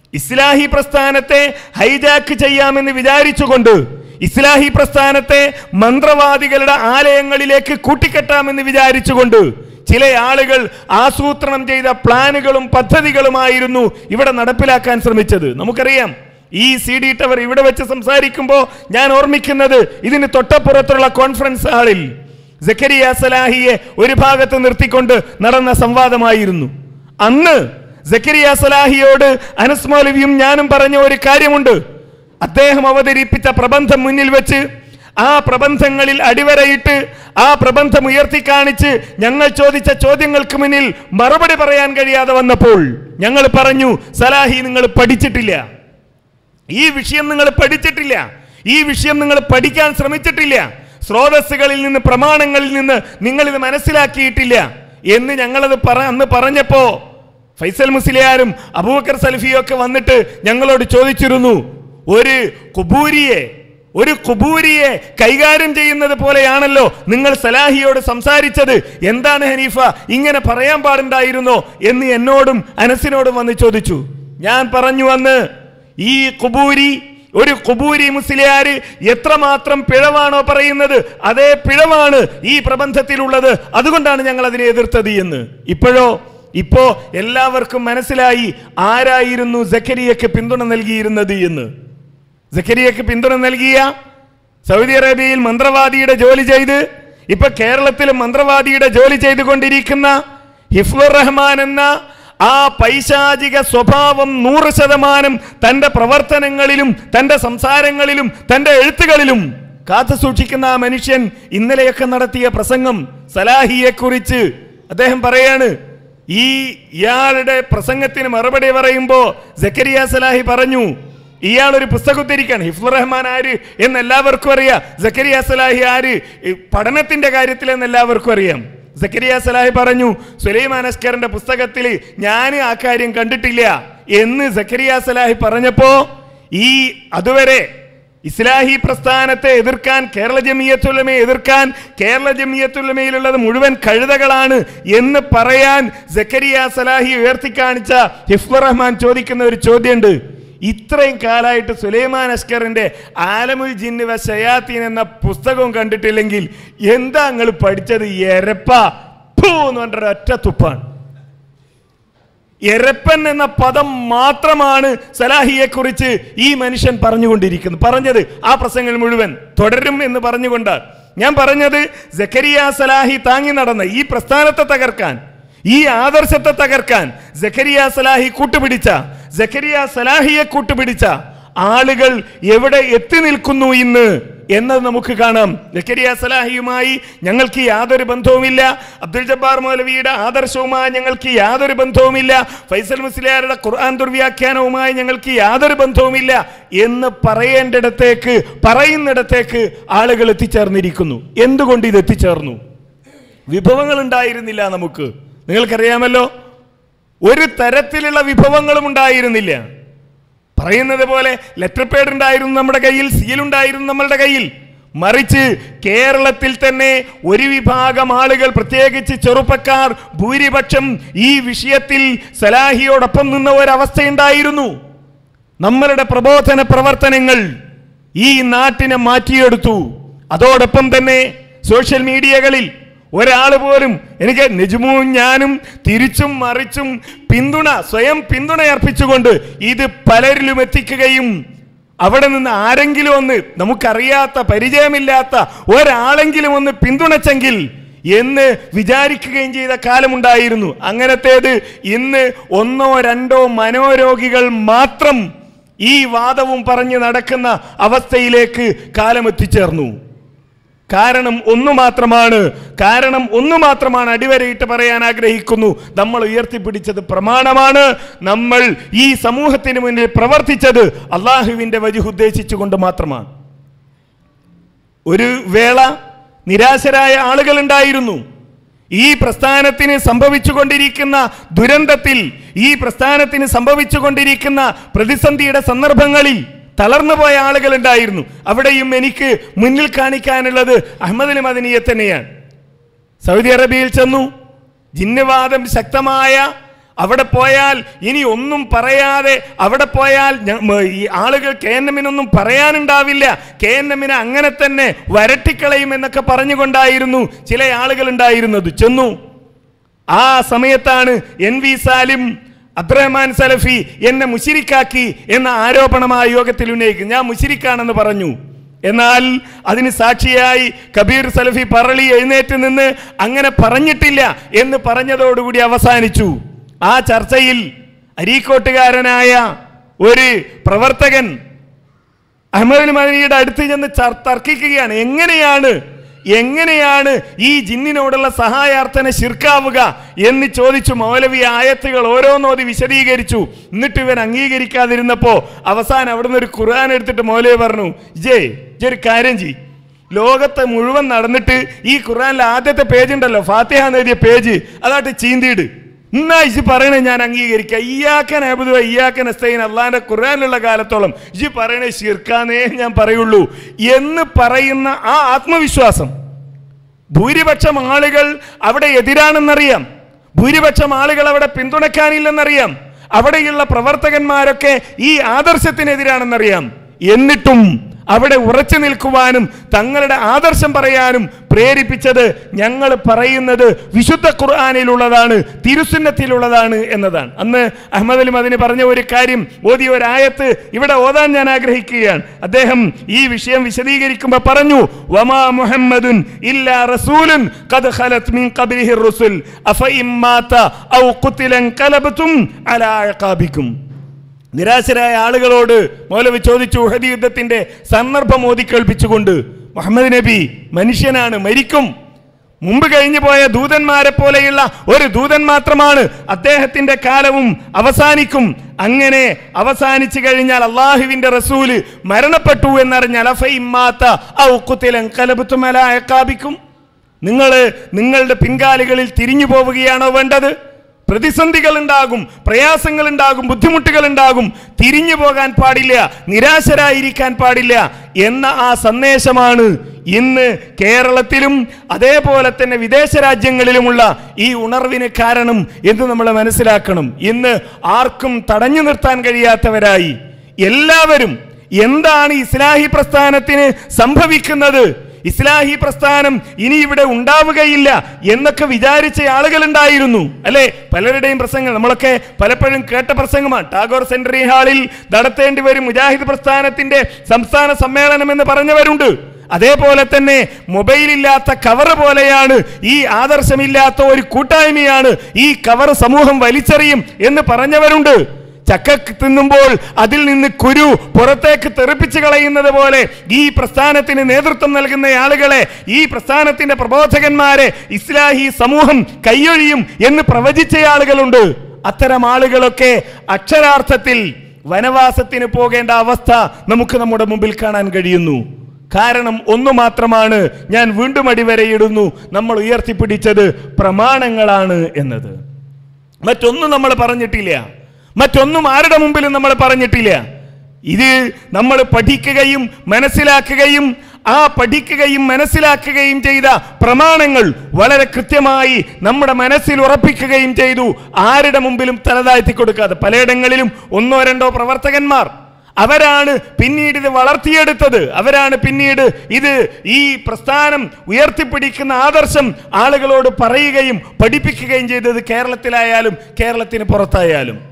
ഇസ്ലാഹി പ്രസ്ഥാനത്തെ ഹൈജാക്ക് ചെയ്യാമെന്ന് വിചാരിച്ചുകൊണ്ട് ഇസ്ലാഹി പ്രസ്ഥാനത്തെ മന്ത്രവാദികളുടെ ആലയങ്ങളിലേക്ക് കൂട്ടിക്കെട്ടാമെന്ന് വിചാരിച്ചുകൊണ്ട് ചില ആളുകൾ ആസൂത്രണം ചെയ്ത പ്ലാനുകളും പദ്ധതികളുമായിരുന്നു ഇവിടെ നടപ്പിലാക്കാൻ ശ്രമിച്ചത് നമുക്കറിയാം ഈ സി ഡി ടവർ ഇവിടെ വെച്ച് സംസാരിക്കുമ്പോൾ ഞാൻ ഓർമ്മിക്കുന്നത് ഇതിന് തൊട്ടപ്പുറത്തുള്ള കോൺഫറൻസ് ഹാളിൽ സക്കരിയ സലാഹിയെ ഒരു ഭാഗത്ത് നിർത്തിക്കൊണ്ട് നടന്ന സംവാദമായിരുന്നു അന്ന് സക്കരിയ സലാഹിയോട് അനസ് മൗലവിയും ഞാനും പറഞ്ഞ ഒരു കാര്യമുണ്ട് അദ്ദേഹം അവതരിപ്പിച്ച പ്രബന്ധം മുന്നിൽ വെച്ച് ആ പ്രബന്ധങ്ങളിൽ അടിവരയിട്ട് ആ പ്രബന്ധം ഉയർത്തി കാണിച്ച് ഞങ്ങൾ ചോദിച്ച ചോദ്യങ്ങൾക്ക് മുന്നിൽ മറുപടി പറയാൻ കഴിയാതെ വന്നപ്പോൾ ഞങ്ങൾ പറഞ്ഞു സലാഹി നിങ്ങൾ പഠിച്ചിട്ടില്ല ഈ വിഷയം നിങ്ങൾ പഠിച്ചിട്ടില്ല ഈ വിഷയം നിങ്ങൾ പഠിക്കാൻ ശ്രമിച്ചിട്ടില്ല സ്രോതസ്സുകളിൽ നിന്ന് പ്രമാണങ്ങളിൽ നിന്ന് നിങ്ങൾ ഇത് മനസ്സിലാക്കിയിട്ടില്ല എന്ന് ഞങ്ങളത് പറ അന്ന് പറഞ്ഞപ്പോ ഫൈസൽ മുസ്ലിയാരും അബൂബക്കർ സൽഫിയും ഒക്കെ വന്നിട്ട് ഞങ്ങളോട് ചോദിച്ചിരുന്നു ഒരു കുബൂരിയെ ഒരു കുബൂരിയെ കൈകാര്യം ചെയ്യുന്നത് പോലെയാണല്ലോ നിങ്ങൾ സലാഹിയോട് സംസാരിച്ചത് എന്താണ് ഹനീഫ ഇങ്ങനെ പറയാൻ പാടുണ്ടായിരുന്നോ എന്ന് എന്നോടും അനസിനോടും വന്ന് ചോദിച്ചു ഞാൻ പറഞ്ഞു അന്ന് ഈ കുബൂരി ഒരു കുബൂരി മുസ്ലിയാര് എത്രമാത്രം പിഴവാണോ പറയുന്നത് അതേ പിഴവാണ് ഈ പ്രബന്ധത്തിലുള്ളത് അതുകൊണ്ടാണ് ഞങ്ങൾ അതിനെ എതിർത്തത് എന്ന് ഇപ്പോഴോ ഇപ്പോ എല്ലാവർക്കും മനസ്സിലായി ആരായിരുന്നു സക്കരിയക്ക് പിന്തുണ നൽകിയിരുന്നത് എന്ന് സക്കരിയക്ക് പിന്തുണ നൽകിയ സൗദി അറേബ്യയിൽ മന്ത്രവാദിയുടെ ജോലി ചെയ്ത് ഇപ്പൊ കേരളത്തിൽ മന്ത്രവാദിയുടെ ജോലി ചെയ്തുകൊണ്ടിരിക്കുന്ന ഹിഫ്ലുർ റഹ്മാൻ എന്ന ആ പൈശാചിക സ്വഭാവം നൂറ് ശതമാനം തന്റെ പ്രവർത്തനങ്ങളിലും തന്റെ സംസാരങ്ങളിലും തന്റെ എഴുത്തുകളിലും കാത്തു സൂക്ഷിക്കുന്ന ആ മനുഷ്യൻ ഇന്നലെയൊക്കെ നടത്തിയ പ്രസംഗം സലാഹിയെ കുറിച്ച് അദ്ദേഹം പറയാണ് ഈ ഇയാളുടെ പ്രസംഗത്തിന് മറുപടി പറയുമ്പോ സക്കരിയ സലാഹി പറഞ്ഞു ഇയാൾ ഒരു പുസ്തകം ഉദ്ധരിക്കാണ് ഹിഫ്ലുർ റഹ്മാൻ ആര് എന്ന് എല്ലാവർക്കും അറിയാം സക്കരിയ സലാഹി ആര് ഈ പഠനത്തിന്റെ കാര്യത്തിൽ എന്ന് എല്ലാവർക്കും അറിയാം സക്കരിയ സലാഹി പറഞ്ഞു സുലൈമാൻ അസ്കറിന്റെ പുസ്തകത്തിൽ ഞാൻ ആ കാര്യം കണ്ടിട്ടില്ല എന്ന് സക്കരിയ സലാഹി പറഞ്ഞപ്പോ ഈ അതുവരെ ഇസ്ലാഹി പ്രസ്ഥാനത്തെ എതിർക്കാൻ കേരള ജമിയത്തുലമയെ എതിർക്കാൻ കേരള ജമിയത്തുലമയിലുള്ളത് മുഴുവൻ കഴുതകളാണ് എന്ന് പറയാൻ സക്കരിയ സലാഹി ഉയർത്തിക്കാണിച്ച ഹിഫ്ലുർ റഹ്മാൻ ചോദിക്കുന്ന ഒരു ചോദ്യമുണ്ട് ഇത്രയും കാലമായിട്ട് സുലൈമാൻ അസ്കറിന്റെ ആലമുൽ ജിന്ന് വ ഷയാത്തീൻ എന്ന പുസ്തകവും കണ്ടിട്ടില്ലെങ്കിൽ എന്താ നിങ്ങൾ പഠിച്ചത് എരപ്പ ഫൂ എന്ന് പറഞ്ഞ ഒറ്റ തുപ്പാണ് എരപ്പൻ എന്ന പദം മാത്രമാണ് സലാഹിയെ കുറിച്ച് ഈ മനുഷ്യൻ പറഞ്ഞുകൊണ്ടിരിക്കുന്നത് പറഞ്ഞത് ആ പ്രസംഗങ്ങൾ മുഴുവൻ തുടരും എന്ന് പറഞ്ഞുകൊണ്ട് ഞാൻ പറഞ്ഞത് ജക്കരിയ സലാഹി താങ്ങി നടന്ന ഈ പ്രസ്ഥാനത്തെ തകർക്കാൻ ഈ ആദർശത്തെ തകർക്കാൻ ജക്കരിയ സലാഹി കൂട്ടുപിടിച്ച ജക്കരിയ സലാഹിയെ കൂട്ടുപിടിച്ച ആളുകൾ എവിടെ എത്തി നിൽക്കുന്നു ഇന്ന് എന്നത് നമുക്ക് കാണാം ജക്കരിയ സലാഹിയുമായി ഞങ്ങൾക്ക് യാതൊരു ബന്ധവുമില്ല അബ്ദുൽ ജബ്ബാർ മൗലവിയുടെ ആദർശവുമായി ഞങ്ങൾക്ക് യാതൊരു ബന്ധവുമില്ല ഫൈസൽ മുസ്ലിയാരുടെ ഖുർആൻ ദുർവ്യാഖ്യാനവുമായി ഞങ്ങൾക്ക് യാതൊരു ബന്ധവുമില്ല എന്ന് പറയേണ്ടിടത്തേക്ക് പറയുന്നിടത്തേക്ക് ആളുകൾ എത്തിച്ചേർന്നിരിക്കുന്നു എന്തുകൊണ്ട് ഇത് എത്തിച്ചേർന്നു വിഭവങ്ങൾ ഉണ്ടായിരുന്നില്ല നമുക്ക് നിങ്ങൾക്കറിയാമല്ലോ ഒരു തരത്തിലുള്ള വിഭവങ്ങളും ഉണ്ടായിരുന്നില്ല പറയുന്നത് പോലെ ലെറ്റർ പേഡ് ഉണ്ടായിരുന്നു നമ്മുടെ കയ്യിൽ സീൽ ഉണ്ടായിരുന്നു നമ്മളുടെ കയ്യിൽ മറിച്ച് കേരളത്തിൽ തന്നെ ഒരു വിഭാഗം ആളുകൾ പ്രത്യേകിച്ച് ചെറുപ്പക്കാർ ഭൂരിപക്ഷം ഈ വിഷയത്തിൽ സലാഹിയോടൊപ്പം നിന്ന ഒരവസ്ഥയുണ്ടായിരുന്നു നമ്മളുടെ പ്രബോധന പ്രവർത്തനങ്ങൾ ഈ നാട്ടിനെ മാറ്റിയെടുത്തു അതോടൊപ്പം തന്നെ സോഷ്യൽ മീഡിയകളിൽ ഒരാൾ പോലും എനിക്ക് നിജുമും ഞാനും തിരിച്ചും മറിച്ചും പിന്തുണ സ്വയം പിന്തുണ അർപ്പിച്ചുകൊണ്ട് ഇത് പലരിലും എത്തിക്കുകയും അവിടെ നിന്ന് ആരെങ്കിലും ഒന്ന് നമുക്കറിയാത്ത പരിചയമില്ലാത്ത ഒരാളെങ്കിലും ഒന്ന് പിന്തുണച്ചെങ്കിൽ എന്ന് വിചാരിക്കുകയും ചെയ്ത കാലമുണ്ടായിരുന്നു അങ്ങനത്തേത് ഇന്ന് ഒന്നോ രണ്ടോ മനോരോഗികൾ മാത്രം ഈ വാദവും പറഞ്ഞ് നടക്കുന്ന അവസ്ഥയിലേക്ക് കാലം എത്തിച്ചേർന്നു കാരണം ഒന്നു മാത്രമാണ് കാരണം ഒന്നു മാത്രമാണ് അടിവരയിട്ട് പറയാൻ ആഗ്രഹിക്കുന്നു നമ്മൾ ഉയർത്തിപ്പിടിച്ചത് പ്രമാണമാണ് നമ്മൾ ഈ സമൂഹത്തിന് മുന്നിൽ പ്രവർത്തിച്ചത് അള്ളാഹുവിന്റെ വജു ഉദ്ദേശിച്ചുകൊണ്ട് മാത്രമാണ് ഒരു വേള നിരാശരായ ആളുകൾ ഉണ്ടായിരുന്നു ഈ പ്രസ്ഥാനത്തിന് സംഭവിച്ചുകൊണ്ടിരിക്കുന്ന ദുരന്തത്തിൽ ഈ പ്രസ്ഥാനത്തിന് സംഭവിച്ചുകൊണ്ടിരിക്കുന്ന പ്രതിസന്ധിയുടെ സന്ദർഭങ്ങളിൽ തളർന്നു പോയ ആളുകൾ ഉണ്ടായിരുന്നു അവിടെയും എനിക്ക് മുന്നിൽ കാണിക്കാനുള്ളത് അഹമ്മദ് മദനിയെ തന്നെയാണ് സൗദി അറേബ്യയിൽ ചെന്നു ജിന്നവാദം ശക്തമായ അവിടെ പോയാൽ ഇനി ഒന്നും പറയാതെ അവിടെ പോയാൽ ഞ- മ- ഈ ആളുകൾ കെ എൻ എമ്മിനൊന്നും പറയാനുണ്ടാവില്ല കെ എൻ എമ്മിനെ അങ്ങനെ തന്നെ വരട്ടിക്കളയും എന്നൊക്കെ പറഞ്ഞുകൊണ്ടായിരുന്നു ചില ആളുകൾ ഉണ്ടായിരുന്നത് ചെന്നു ആ സമയത്താണ് എൻ വി സാലിം അബ്ദുറഹ്മാൻ സലഫി എന്നെ മുശിരിക്കാക്കി എന്ന ആരോപണം ആ യോഗത്തിൽ ഉന്നയിക്കും ഞാൻ മുശിരിക്കാണെന്ന് പറഞ്ഞു എന്നാൽ അതിന് സാക്ഷിയായി കബീർ സലഫി പറളി എഴുന്നേറ്റ് നിന്ന് അങ്ങനെ പറഞ്ഞിട്ടില്ല എന്ന് പറഞ്ഞതോടുകൂടി അവസാനിച്ചു ആ ചർച്ചയിൽ അരീക്കോട്ടുകാരനായ ഒരു പ്രവർത്തകൻ അഹമ്മദ് മദനിയുടെ അടുത്ത് ചെന്ന് ചർ- തർക്കിക്കുകയാണ് എങ്ങനെയാണ് എങ്ങനെയാണ് ഈ ജിന്നിനോടുള്ള സഹായാർത്ഥന ശിർക്കാവുക എന്ന് ചോദിച്ചു മൗലവി ആയത്തുകൾ ഓരോന്നോതി വിശദീകരിച്ചു എന്നിട്ട് ഇവൻ അംഗീകരിക്കാതിരുന്നപ്പോ അവസാനം അവിടുന്ന് ഒരു ഖുർആൻ എടുത്തിട്ട് മൗലവി പറഞ്ഞു ജേ ജെ ഒരു കാര്യം ചെയ് ലോകത്തെ മുഴുവൻ നടന്നിട്ട് ഈ ഖുർആനിലെ ആദ്യത്തെ പേജ് ഉണ്ടല്ലോ ഫാത്തിഹ എന്ന് എഴുതിയ പേജ് അതായിട്ട് ചീന്തിയിട് എന്നാ ഇജ് പറയണേ ഞാൻ അംഗീകരിക്കാം ഇയാക്കൻ അബുദ ഇയാക്കൻ അസ്തൈൻ അള്ളാന്റെ ഖുർആനിലുള്ള കാലത്തോളം ഇജ് പറയണേ ശിർക്കാന്നേ ഞാൻ പറയുള്ളൂ എന്ന് പറയുന്ന ആ ആത്മവിശ്വാസം ഭൂരിപക്ഷം ആളുകൾ അവിടെ എതിരാണെന്നറിയാം ഭൂരിപക്ഷം ആളുകൾ അവിടെ പിന്തുണക്കാനില്ലെന്നറിയാം അവിടെയുള്ള പ്രവർത്തകന്മാരൊക്കെ ഈ ആദർശത്തിനെതിരാണെന്നറിയാം എന്നിട്ടും അവിടെ ഉറച്ചു നിൽക്കുവാനും തങ്ങളുടെ ആദർശം പറയാനും പ്രേരിപ്പിച്ചത് ഞങ്ങൾ പറയുന്നത് വിശുദ്ധ ഖുർആാനിലുള്ളതാണ് തിരുസുന്നത്തിലുള്ളതാണ് എന്നതാണ് അന്ന് അഹമ്മദ് അലി മദിന് പറഞ്ഞ ഒരു കാര്യം ഓതിയ ഒരായത്ത് ഇവിടെ ഓതാൻ ഞാൻ ആഗ്രഹിക്കുകയാണ് അദ്ദേഹം ഈ വിഷയം വിശദീകരിക്കുമ്പോൾ പറഞ്ഞു വമാ മുഹമ്മദുൻ ഇല്ലാ റസൂലുൻ ഖദ് ഖലത് മിൻ ഖബ്ലിഹി റുസുൽ അഫഇം മാത ഔ ഖുതിലൻ കലബതും അലാ അഖാബിക്കും നിരാശരായ ആളുകളോട് മൗലവി ചോദിച്ചു ഉഹദ് യുദ്ധത്തിന്റെ സന്ദർഭം ഓതി കേൾപ്പിച്ചുകൊണ്ട് മുഹമ്മദ് നബി മനുഷ്യനാണ് മരിക്കും മുമ്പ് കഴിഞ്ഞു പോയ ദൂതന്മാരെ പോലെയുള്ള ഒരു ദൂതൻ മാത്രമാണ് അദ്ദേഹത്തിന്റെ കാലവും അവസാനിക്കും അങ്ങനെ അവസാനിച്ചു കഴിഞ്ഞാൽ അള്ളാഹുവിന്റെ റസൂല് മരണപ്പെട്ടു എന്നറിഞ്ഞാൽ അഫഇമ്മാത്ത ഔ ഖുതിലൻ കലബതും അലാ അഖാബിക്കും നിങ്ങൾ നിങ്ങളുടെ പിൻകാലുകളിൽ തിരിഞ്ഞു പോവുകയാണോ വേണ്ടത് പ്രതിസന്ധികൾ ഉണ്ടാകും പ്രയാസങ്ങൾ ഉണ്ടാകും ബുദ്ധിമുട്ടുകൾ ഉണ്ടാകും തിരിഞ്ഞു പോകാൻ പാടില്ല നിരാശരായിരിക്കാൻ പാടില്ല എന്ന ആ സന്ദേശമാണ് ഇന്ന് കേരളത്തിലും അതേപോലെ തന്നെ വിദേശ രാജ്യങ്ങളിലുമുള്ള ഈ ഉണർവിന് കാരണം എന്ന് നമ്മൾ മനസ്സിലാക്കണം ഇന്ന് ആർക്കും തടഞ്ഞു നിർത്താൻ കഴിയാത്തവരായി എല്ലാവരും എന്താണ് ഇസ്ലാഹി പ്രസ്ഥാനത്തിന് സംഭവിക്കുന്നത് ഇസ്ലാഹി പ്രസ്ഥാനം ഇനി ഇവിടെ ഉണ്ടാവുകയില്ല എന്നൊക്കെ വിചാരിച്ച ആളുകൾ ഉണ്ടായിരുന്നു അല്ലെ പലരുടെയും പ്രസംഗം നമ്മളൊക്കെ പലപ്പോഴും കേട്ട പ്രസംഗമാണ് ടാഗോർ സെൻട്രി ഹാളിൽ നടത്തേണ്ടി വരും മുജാഹിദ് പ്രസ്ഥാനത്തിന്റെ സംസ്ഥാന സമ്മേളനം എന്ന് പറഞ്ഞവരുണ്ട് അതേപോലെ തന്നെ മൊബൈൽ ഇല്ലാത്ത കവർ പോലെയാണ് ഈ ആദർശമില്ലാത്ത ഒരു കൂട്ടായ്മയാണ് ഈ കവർ സമൂഹം വലിച്ചെറിയും എന്ന് പറഞ്ഞവരുണ്ട് ചക്ക തിന്നുമ്പോൾ അതിൽ നിന്ന് കുരു പുറത്തേക്ക് തെറിപ്പിച്ച് കളയുന്നത് പോലെ ഈ പ്രസ്ഥാനത്തിന് നേതൃത്വം നൽകുന്ന ആളുകളെ ഈ പ്രസ്ഥാനത്തിന്റെ പ്രബോധകന്മാരെ ഇസ്ലാഹി സമൂഹം കൈയൊഴിയും എന്ന് പ്രവചിച്ച ആളുകളുണ്ട് അത്തരം ആളുകളൊക്കെ അക്ഷരാർത്ഥത്തിൽ വനവാസത്തിന് പോകേണ്ട അവസ്ഥ നമുക്ക് നമ്മുടെ മുമ്പിൽ കാണാൻ കഴിയുന്നു കാരണം ഒന്നു മാത്രമാണ് ഞാൻ വീണ്ടും അടിവരയിടുന്നു നമ്മൾ ഉയർത്തിപ്പിടിച്ചത് പ്രമാണങ്ങളാണ് എന്നത് മറ്റൊന്നും നമ്മൾ പറഞ്ഞിട്ടില്ല മറ്റൊന്നും ആരുടെ മുമ്പിലും നമ്മൾ പറഞ്ഞിട്ടില്ല ഇത് നമ്മൾ പഠിക്കുകയും മനസ്സിലാക്കുകയും ആ പഠിക്കുകയും മനസ്സിലാക്കുകയും ചെയ്ത പ്രമാണങ്ങൾ വളരെ കൃത്യമായി നമ്മുടെ മനസ്സിൽ ഉറപ്പിക്കുകയും ചെയ്തു ആരുടെ മുമ്പിലും തലതാഴ്ത്തി കൊടുക്കാതെ പലയിടങ്ങളിലും ഒന്നോ രണ്ടോ പ്രവർത്തകന്മാർ അവരാണ് പിന്നീട് ഇത് വളർത്തിയെടുത്തത് അവരാണ് പിന്നീട് ഇത് ഈ പ്രസ്ഥാനം ഉയർത്തിപ്പിടിക്കുന്ന ആദർശം ആളുകളോട് പറയുകയും പഠിപ്പിക്കുകയും ചെയ്തത് കേരളത്തിലായാലും കേരളത്തിന് പുറത്തായാലും